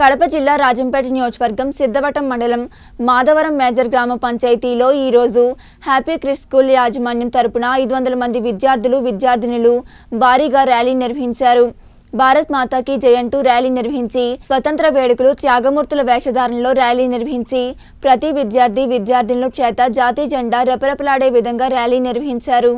కడప జిల్లా రాజంపేట నియోజకవర్గం సిద్ధవటం మండలం మాధవరం మేజర్ గ్రామ పంచాయతీలో ఈరోజు హ్యాపీ క్రిస్ స్కూల్ యాజమాన్యం తరపున ఐదు వందల మంది విద్యార్థులు విద్యార్థినులు భారీగా ర్యాలీ నిర్వహించారు భారత్ మాతాకి జయంటూ ర్యాలీ నిర్వహించి స్వతంత్ర వేడుకలు త్యాగమూర్తుల వేషధారణలో ర్యాలీ నిర్వహించి ప్రతి విద్యార్థి విద్యార్థినుల చేత జాతీయ జెండా రెపరెపలాడే విధంగా ర్యాలీ నిర్వహించారు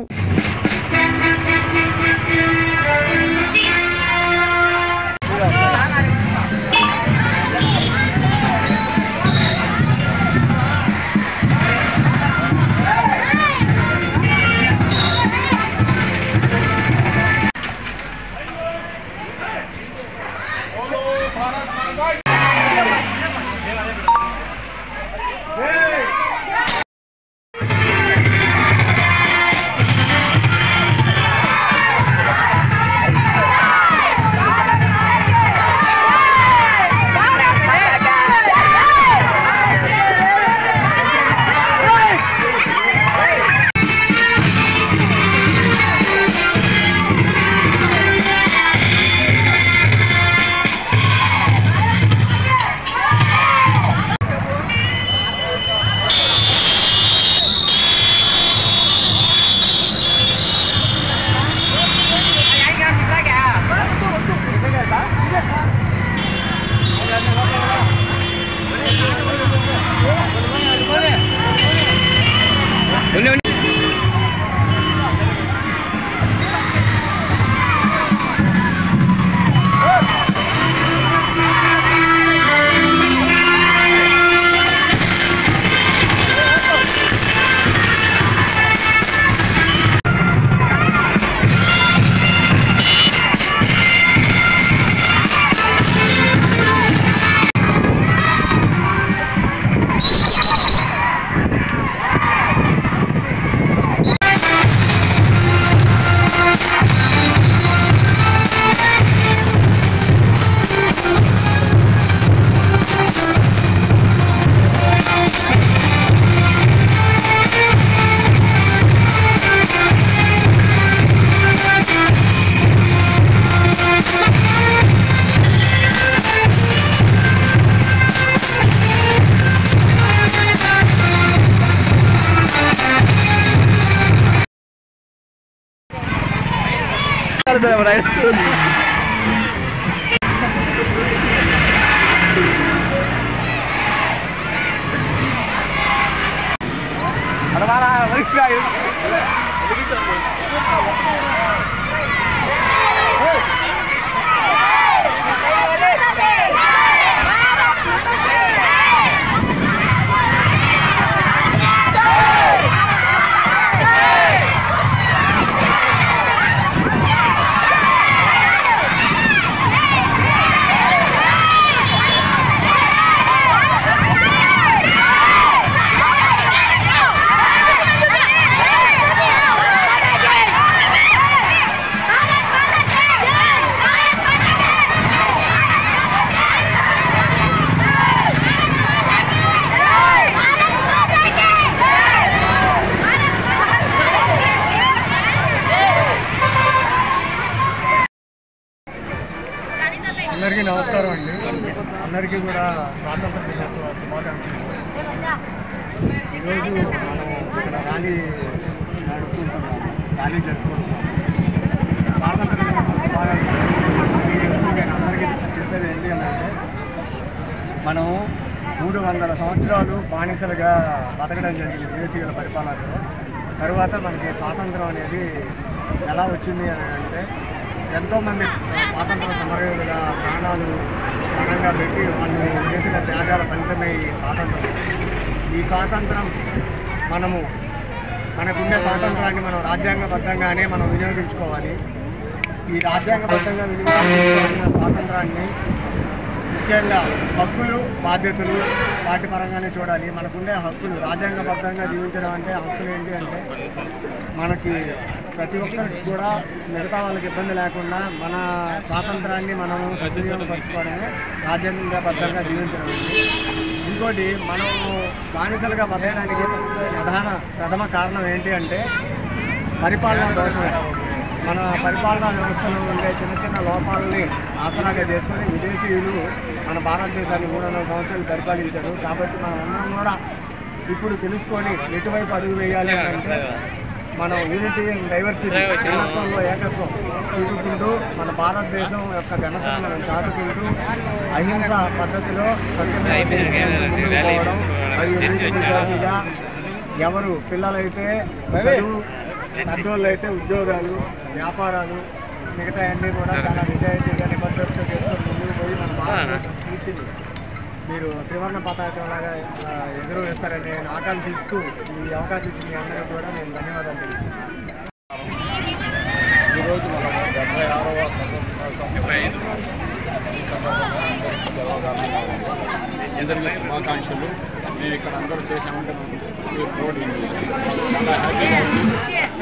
అందరికీ నమస్కారం అండి అందరికీ కూడా స్వాతంత్ర దినోత్సవ శుభాకాంక్షలు ఈరోజు మనం ఇక్కడ ర్యాలీ నడుపుకుంటున్నాం ర్యాలీ జరుపుకుంటున్నాం స్వాతంత్ర దినోత్సవ శుభాకాంక్షలు ఈరోజు నేను అందరికీ చెప్పేది ఏంటి అని అంటే మనం మూడు వందల సంవత్సరాలు బానిసలుగా బతకడం జరిగింది విదేశీయుల పరిపాలనలో తరువాత మనకి స్వాతంత్రం అనేది ఎలా వచ్చింది అని అంటే ఎంతోమంది స్వాతంత్ర సమరయోధుల ప్రాణాలు పణంగా పెట్టి వాళ్ళు చేసిన త్యాగాల ఫలితమే ఈ స్వాతంత్రం ఈ స్వాతంత్రం మనము మనకుండే స్వాతంత్రాన్ని మనం రాజ్యాంగబద్ధంగానే మనం వినియోగించుకోవాలి ఈ రాజ్యాంగబద్ధంగా వినియోగించుకోవాల్సిన స్వాతంత్రాన్ని ముఖ్యంగా హక్కులు బాధ్యతలు వాటి పరంగానే చూడాలి మనకుండే హక్కులు రాజ్యాంగబద్ధంగా జీవించడం అంటే హక్కులు ఏంటి అంటే మనకి ప్రతి ఒక్కరికి కూడా మిగతా వాళ్ళకి ఇబ్బంది లేకుండా మన స్వాతంత్రాన్ని మనం సద్వినియోగపరచుకోవడమే రాజ్యాంగబద్ధంగా జీవించడం అండి ఇంకోటి మనం బానిసలుగా బతకడానికి ప్రధాన ప్రథమ కారణం ఏంటి అంటే పరిపాలన దోషమే మన పరిపాలనా వ్యవస్థలో ఉండే చిన్న చిన్న లోపాలని ఆసరాగా చేసుకొని విదేశీయులు మన భారతదేశాన్ని మూడు వందల సంవత్సరాలు పరిపాలించారు కాబట్టి మనం అందరం కూడా ఇప్పుడు తెలుసుకొని ఎటువైపు అడుగు వేయాలి అని అంటే మనం యూనిటీ అండ్ డైవర్సిటీ భిన్నత్వంలో ఏకత్వం చూపుకుంటూ మన భారతదేశం యొక్క ఘనతను మనం చాటుకుంటూ అహింస పద్ధతిలో సత్యమైన ముందుకు పోవడం మరియు నీతి నిజాయితీగా ఎవరు పిల్లలైతే చదువు పెద్దోళ్ళు అయితే ఉద్యోగాలు వ్యాపారాలు మిగతా అన్నీ కూడా చాలా నిజాయితీగా నిబద్ధతతో చేసుకొని ముందుకు పోయి మన భారతదేశం కీర్తిని మీరు త్రివర్ణ పతాకంలాగా ఆ, ఎగురవేస్తారని నేను ఆకాంక్షిస్తూ ఈ అవకాశం ఇచ్చిన మీ అందరికీ కూడా నేను ధన్యవాదాలు తెలియజేస్తున్నాను. ఈరోజు మన డెబ్బై ఆరవ స్వతంత్ర ఈ సందర్భంగా అందరికీ జవహర్లాల్ అందరికీ శుభాకాంక్షలు మేము ఇక్కడ అందరూ చేసామంటే మనకు రోడ్ చాలా హ్యాపీగా ఉంది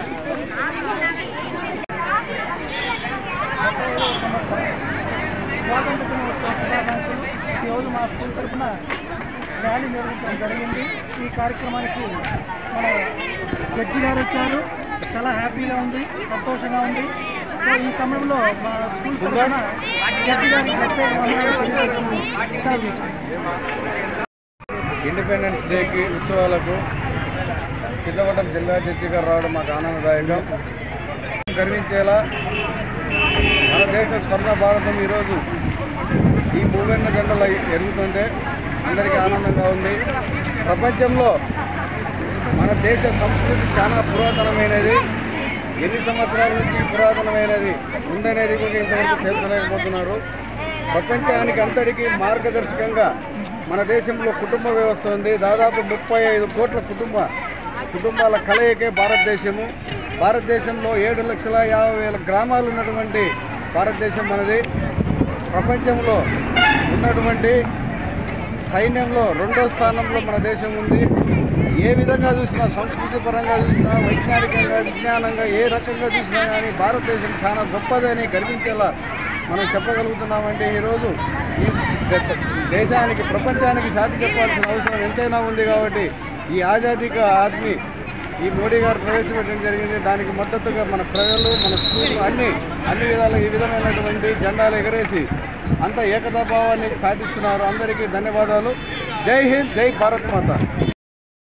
స్వాతంత్ర దినోత్సవ శుభాకాంక్షలు ఈరోజు మా స్కూల్ తరఫున ర్యాలీ నిర్వహించడం జరిగింది ఈ కార్యక్రమానికి మన జడ్జి గారు వచ్చారు చాలా హ్యాపీగా ఉంది సంతోషంగా ఉంది సో ఈ సమయంలో మా స్కూల్ తరఫున జడ్జి గారికి ప్రత్యేక వందనాలు తెలియజేసుకుని సెలవు తీసుకుంటాం ఇండిపెండెన్స్ డేకి ఉత్సవాలకు సిద్ధపట్నం జిల్లా జడ్జి గారు రావడం మాకు ఆనందదాయకం గర్వించేలా మన దేశ స్వర్ణ భారతం ఈరోజు ఈ మూవెన్న జెండలు ఎరుగుతుంటే అందరికీ ఆనందంగా ఉంది ప్రపంచంలో మన దేశ సంస్కృతి చాలా పురాతనమైనది ఎన్ని సంవత్సరాల నుంచి ఈ పురాతనమైనది ఉందనేది కూడా ఇంతవరకు తెలుసలేకపోతున్నారు ప్రపంచానికి అంతటికీ మార్గదర్శకంగా మన దేశంలో కుటుంబ వ్యవస్థ ఉంది దాదాపు ముప్పై ఐదు కోట్ల కుటుంబ కుటుంబాల కలయికే భారతదేశము భారతదేశంలో ఏడు లక్షల యాభై వేల గ్రామాలు ఉన్నటువంటి భారతదేశం మనది ప్రపంచంలో ఉన్నటువంటి సైన్యంలో రెండో స్థానంలో మన దేశం ఉంది ఏ విధంగా చూసినా సంస్కృతి పరంగా చూసినా వైజ్ఞానికంగా విజ్ఞానంగా ఏ రకంగా చూసినా కానీ భారతదేశం చాలా గొప్పదని గర్వించేలా మనం చెప్పగలుగుతున్నామంటే ఈరోజు ఈ దేశ- దేశానికి ప్రపంచానికి సాటి చెప్పాల్సిన అవసరం ఎంతైనా ఉంది కాబట్టి ఈ ఆజాదీక ఆద్మీ ఈ మోడీ గారు ప్రవేశపెట్టడం జరిగింది దానికి మద్దతుగా మన ప్రజలు మన స్కూల్ అన్ని అన్ని విధాలు ఈ విధమైనటువంటి జెండాలు ఎగరేసి అంత ఏకతాభావాన్ని సాటిస్తున్నారు అందరికీ ధన్యవాదాలు జై హింద్ జై భారత్ మాత